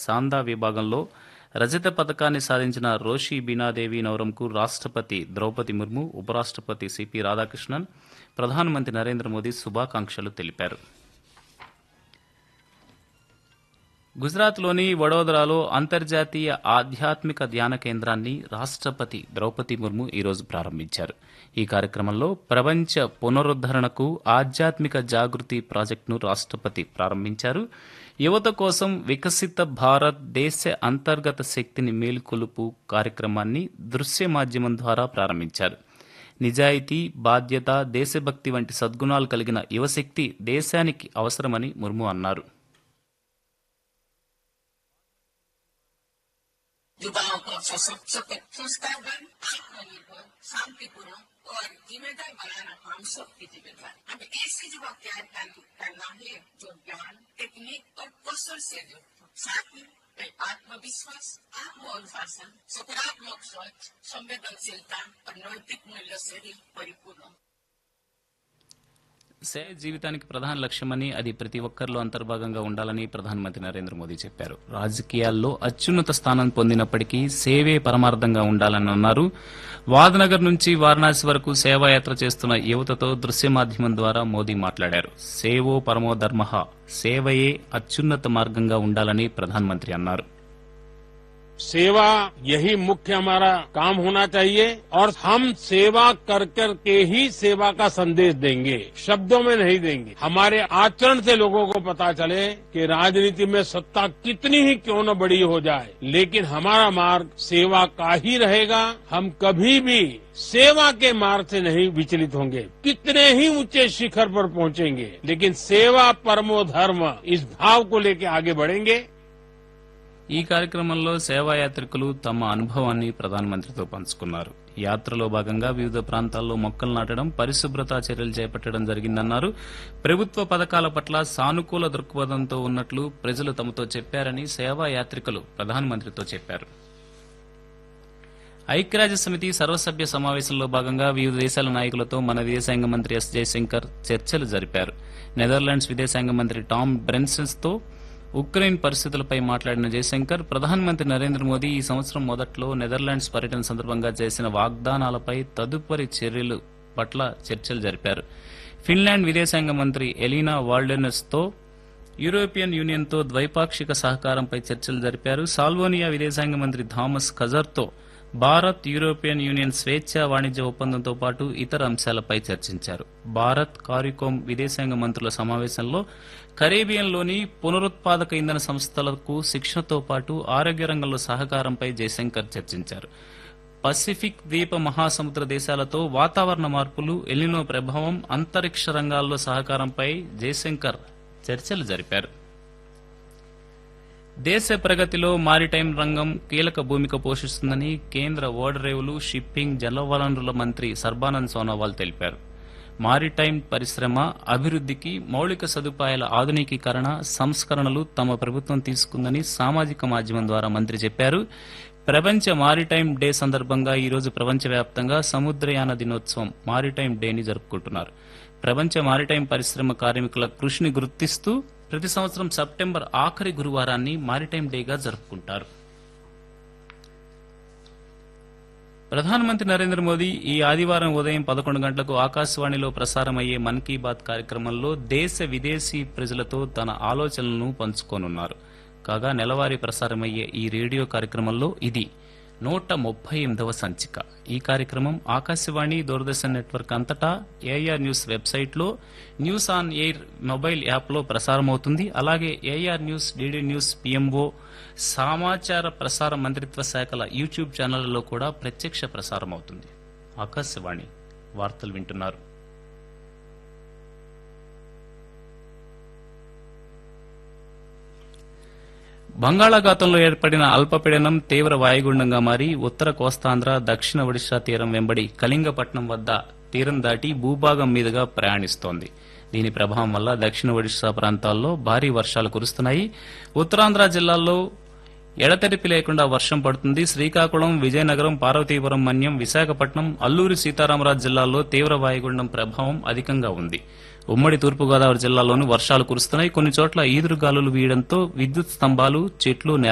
సాందా విభాగంలో రజత పథకాన్ని సాధించిన రోషి బీనాదేవి నవరంకు రాష్ట్రపతి ద్రౌపది ముర్ము ఉపరాష్ట్రపతి సిపి రాధాకృష్ణన్ ప్రధానమంత్రి నరేంద్ర మోదీ శుభాకాంక్షలు తెలిపారు గుజరాత్లోని వడోదరాలో అంతర్జాతీయ ఆధ్యాత్మిక ధ్యాన కేంద్రాన్ని రాష్ట్రపతి ద్రౌపది ముర్ము ఈరోజు ప్రారంభించారు ఈ కార్యక్రమంలో ప్రపంచ పునరుద్ధరణకు ఆధ్యాత్మిక జాగృతి ప్రాజెక్టును రాష్ట్రపతి ప్రారంభించారు యువత కోసం వికసిత భారత్ దేశ అంతర్గత శక్తిని మేల్కొలుపు కార్యక్రమాన్ని దృశ్య మాధ్యమం ద్వారా ప్రారంభించారు నిజాయితీ బాధ్యత దేశభక్తి వంటి సద్గుణాలు కలిగిన యువశక్తి దేశానికి అవసరమని ముర్ము అన్నారు युवाओं को सशक्त संस्कारवान आत्मनिर्भर शांतिपूर्ण और जिम्मेदार बनाना हम सबकी जिम्मेदारी हमें ऐसे युवा तैयार कर- करना है जो ज्ञान टेक्निक और कौशल से युक्त हो साथ ही वे आत्मविश्वास आत्मअनुशासन सकारात्मक सोच संवेदनशीलता और नैतिक मूल्य से भी परिपूर्ण हो సేవ జీవితానికి ప్రధాన లక్ష్యమని అది ప్రతి ఒక్కరిలో అంతర్భాగంగా ఉండాలని ప్రధానమంత్రి నరేంద్ర మోదీ చెప్పారు రాజకీయాల్లో అత్యున్నత స్థానం పొందినప్పటికీ సేవే పరమార్థంగా ఉండాలని అన్నారు వాదనగర్ నుంచి వారణాసి వరకు సేవాయాత్ర చేస్తున్న యువతతో దృశ్య మాధ్యమం ద్వారా మోదీ మాట్లాడారు సేవో పరమో ధర్మ సేవయే అత్యున్నత మార్గంగా ఉండాలని ప్రధానమంత్రి అన్నారు सेवा यही मुख्य हमारा काम होना चाहिए और हम सेवा कर कर के ही सेवा का संदेश देंगे शब्दों में नहीं देंगे हमारे आचरण से लोगों को पता चले कि राजनीति में सत्ता कितनी ही क्यों न बड़ी हो जाए लेकिन हमारा मार्ग सेवा का ही रहेगा हम कभी भी सेवा के मार्ग से नहीं विचलित होंगे कितने ही ऊंचे शिखर पर पहुंचेंगे लेकिन सेवा परमो धर्म इस भाव को लेकर आगे बढ़ेंगे ఈ కార్యక్రమంలో సేవాయాత్రికులు తమ అనుభవాన్ని ప్రధానమంత్రితో పంచుకున్నారు యాత్రలో భాగంగా వివిధ ప్రాంతాల్లో మొక్కలు నాటడం పరిశుభ్రతా చర్యలు చేపట్టడం జరిగిందన్నారు ప్రభుత్వ పథకాల పట్ల సానుకూల దృక్పథంతో ఉన్నట్లు ప్రజలు తమతో చెప్పారని సేవాయాత్రికులు ప్రధానమంత్రితో చెప్పారు ఐక్యరాజ్య సమితి సర్వసభ్య సమావేశంలో భాగంగా వివిధ దేశాల నాయకులతో మన విదేశాంగ మంత్రి ఎస్ జయశంకర్ చర్చలు జరిపారు నెదర్లాండ్స్ విదేశాంగ మంత్రి టామ్ బ్రెన్సన్స్ తో ఉక్రెయిన్ పరిస్థితులపై మాట్లాడిన జయశంకర్ ప్రధానమంత్రి నరేంద్ర మోదీ ఈ సంవత్సరం మొదట్లో నెదర్లాండ్స్ పర్యటన సందర్భంగా చేసిన వాగ్దానాలపై తదుపరి చర్యలు పట్ల చర్చలు జరిపారు ఫిన్లాండ్ విదేశాంగ మంత్రి ఎలీనా వాల్డెనస్ తో యూరోపియన్ యూనియన్ తో ద్వైపాక్షిక సహకారంపై చర్చలు జరిపారు సాల్వోనియా విదేశాంగ మంత్రి థామస్ ఖజర్ తో భారత్ యూరోపియన్ యూనియన్ స్వేచ్ఛా వాణిజ్య ఒప్పందంతో పాటు ఇతర అంశాలపై చర్చించారు భారత్ కారికోమ్ విదేశాంగ మంత్రుల సమావేశంలో కరేబియన్లోని పునరుత్పాదక ఇంధన సంస్థలకు శిక్షణతో పాటు ఆరోగ్య రంగంలో సహకారంపై జయశంకర్ చర్చించారు పసిఫిక్ ద్వీప మహాసముద్ర దేశాలతో వాతావరణ మార్పులు ఎలినో ప్రభావం అంతరిక్ష రంగాల్లో సహకారంపై జయశంకర్ చర్చలు జరిపారు దేశ ప్రగతిలో మారిటైమ్ రంగం కీలక భూమిక పోషిస్తుందని కేంద్ర ఓడరేవులు షిప్పింగ్ జలవనరుల మంత్రి సర్బానంద్ సోనోవాల్ తెలిపారు మారిటైమ్ పరిశ్రమ అభివృద్ధికి మౌలిక సదుపాయాల ఆధునికీకరణ సంస్కరణలు తమ ప్రభుత్వం తీసుకుందని సామాజిక మాధ్యమం ద్వారా మంత్రి చెప్పారు ప్రపంచ మారిటైమ్ డే సందర్భంగా ఈరోజు ప్రపంచవ్యాప్తంగా సముద్రయాన దినోత్సవం మారిటైమ్ డేని జరుపుకుంటున్నారు ప్రపంచ మారిటైమ్ పరిశ్రమ కార్మికుల కృషిని గుర్తిస్తూ ప్రతి సంవత్సరం సెప్టెంబర్ ఆఖరి గురువారాన్ని మారిటైమ్ డేగా జరుపుకుంటారు ప్రధానమంత్రి నరేంద్ర మోదీ ఈ ఆదివారం ఉదయం పదకొండు గంటలకు ఆకాశవాణిలో ప్రసారమయ్యే మన్ కీ బాత్ కార్యక్రమంలో దేశ విదేశీ ప్రజలతో తన ఆలోచనలను పంచుకోనున్నారు కాగా నెలవారీ ప్రసారమయ్యే ఈ రేడియో కార్యక్రమంలో ఇది నూట ముప్పై ఎనిమిదవ సంచిక ఈ కార్యక్రమం ఆకాశవాణి దూరదర్శన్ నెట్వర్క్ అంతటా ఏఆర్ న్యూస్ వెబ్సైట్లో న్యూస్ ఆన్ ఎయిర్ మొబైల్ యాప్లో ప్రసారమవుతుంది అలాగే AIR news DD news PMO సమాచార ప్రసార మంత్రిత్వ శాఖల యూట్యూబ్ ఛానళ్లలో కూడా ప్రత్యక్ష ప్రసారం అవుతుంది ఆకాశవాణి వార్తలు వింటున్నారు బంగాళాఖాతంలో ఏర్పడిన అల్పపీడనం తీవ్ర వాయుగుండంగా మారి ఉత్తర కోస్తాంధ్ర దక్షిణ ఒడిశా తీరం వెంబడి కళింగపట్నం వద్ద తీరం దాటి భూభాగం మీదుగా ప్రయాణిస్తోంది దీని ప్రభావం వల్ల దక్షిణ ఒడిశా ప్రాంతాల్లో భారీ వర్షాలు కురుస్తున్నాయి ఉత్తరాంధ్ర జిల్లాల్లో ఎడతెరిపి లేకుండా వర్షం పడుతుంది శ్రీకాకుళం విజయనగరం పార్వతీపురం మన్యం విశాఖపట్నం అల్లూరి సీతారామరాజు జిల్లాల్లో తీవ్ర వాయుగుండం ప్రభావం అధికంగా ఉంది ఉమ్మడి తూర్పుగోదావరి జిల్లాలోనూ వర్షాలు కురుస్తున్నాయి కొన్ని చోట్ల ఈదురుగాలులు వీయడంతో విద్యుత్ స్తంభాలు చెట్లు